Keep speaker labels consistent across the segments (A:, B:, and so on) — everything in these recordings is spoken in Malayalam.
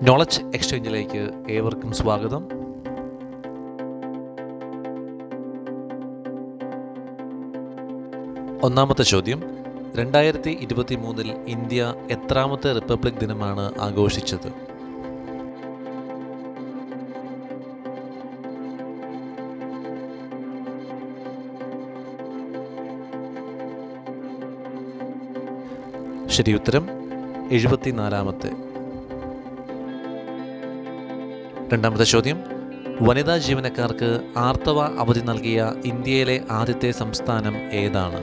A: നോളജ് എക്സ്ചേഞ്ചിലേക്ക് ഏവർക്കും സ്വാഗതം ഒന്നാമത്തെ ചോദ്യം രണ്ടായിരത്തി ഇരുപത്തി മൂന്നിൽ ഇന്ത്യ എത്രാമത്തെ റിപ്പബ്ലിക് ദിനമാണ് ആഘോഷിച്ചത് ശരി ഉത്തരം എഴുപത്തിനാലാമത്തെ രണ്ടാമത്തെ ചോദ്യം വനിതാ ജീവനക്കാർക്ക് ആർത്തവ അവധി നൽകിയ ഇന്ത്യയിലെ ആദ്യത്തെ സംസ്ഥാനം ഏതാണ്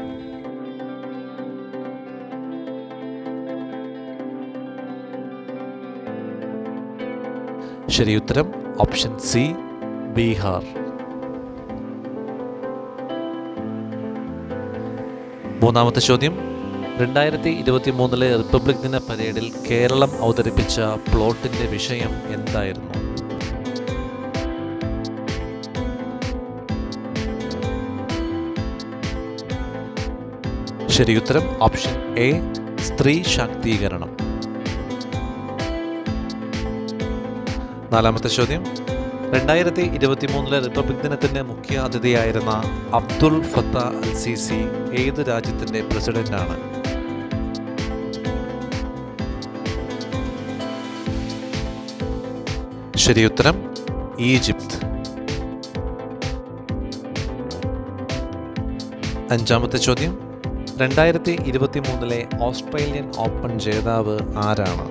A: ശരി ഉത്തരം ഓപ്ഷൻ സി ബീഹാർ മൂന്നാമത്തെ ചോദ്യം രണ്ടായിരത്തി ഇരുപത്തി മൂന്നിലെ റിപ്പബ്ലിക് ദിന പരേഡിൽ കേരളം അവതരിപ്പിച്ച പ്ലോട്ടിന്റെ വിഷയം എന്തായിരുന്നു ശരി ഉത്തരം ഓപ്ഷൻ എ സ്ത്രീ ശാക്തീകരണം നാലാമത്തെ ചോദ്യം രണ്ടായിരത്തി ഇരുപത്തി മൂന്നിലെ റിപ്പബ്ലിക് ദിനത്തിന്റെ മുഖ്യ അതിഥിയായിരുന്ന അബ്ദുൾ ഫത്ത അൽ സിസി ഏത് രാജ്യത്തിന്റെ പ്രസിഡന്റാണ് ശരി ഉത്തരം ഈജിപ്ത് അഞ്ചാമത്തെ ചോദ്യം രണ്ടായിരത്തി ഇരുപത്തി മൂന്നിലെ ഓസ്ട്രേലിയൻ ഓപ്പൺ ജേതാവ് ആരാണ്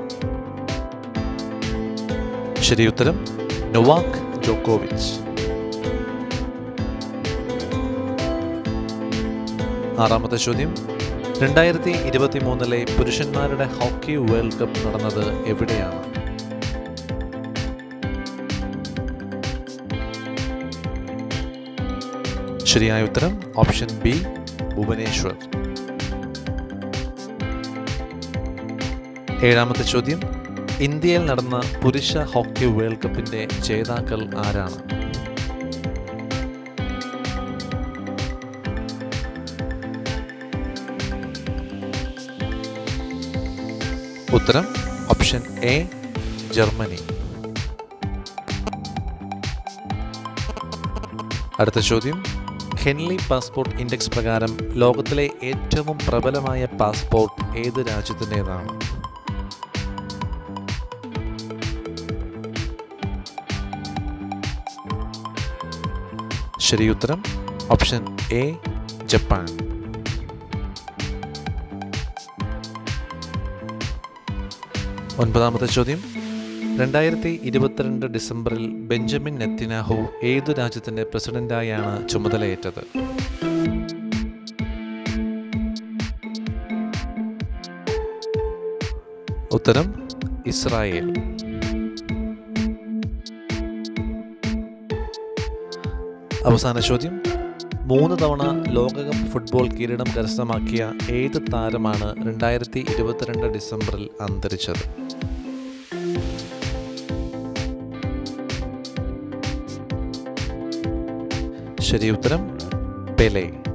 A: ശരി ഉത്തരം നൊവാക് ജോക്കോവിച്ച് ആറാമത്തെ ചോദ്യം രണ്ടായിരത്തി ഇരുപത്തി മൂന്നിലെ പുരുഷന്മാരുടെ ഹോക്കി വേൾഡ് കപ്പ് നടന്നത് എവിടെയാണ് ശരിയായ ഉത്തരം ഓപ്ഷൻ ബി ഭുവനേശ്വർ ഏഴാമത്തെ ചോദ്യം ഇന്ത്യയിൽ നടന്ന പുരുഷ ഹോക്കി വേൾഡ് കപ്പിന്റെ ജേതാക്കൾ ആരാണ് ഉത്തരം ഓപ്ഷൻ എ ജർമ്മനി അടുത്ത ചോദ്യം ഹെൻലി പാസ്പോർട്ട് ഇൻഡെക്സ് പ്രകാരം ലോകത്തിലെ ഏറ്റവും പ്രബലമായ പാസ്പോർട്ട് ഏത് രാജ്യത്തിൻ്റെതാണ് ശരി ഉത്തരം ഓപ്ഷൻ എ ജപ്പാൻ ഒൻപതാമത്തെ ചോദ്യം രണ്ടായിരത്തി ഇരുപത്തിരണ്ട് ഡിസംബറിൽ ബെഞ്ചമിൻ നെത്തിനാഹു ഏതു രാജ്യത്തിന്റെ പ്രസിഡന്റായാണ് ചുമതലയേറ്റത് ഉത്തരം ഇസ്രായേൽ അവസാന ചോദ്യം മൂന്ന് തവണ ലോകകപ്പ് ഫുട്ബോൾ കിരീടം കരസ്ഥമാക്കിയ ഏത് താരമാണ് രണ്ടായിരത്തി ഇരുപത്തിരണ്ട് ഡിസംബറിൽ അന്തരിച്ചത് ശരി ഉത്തരം പെലെ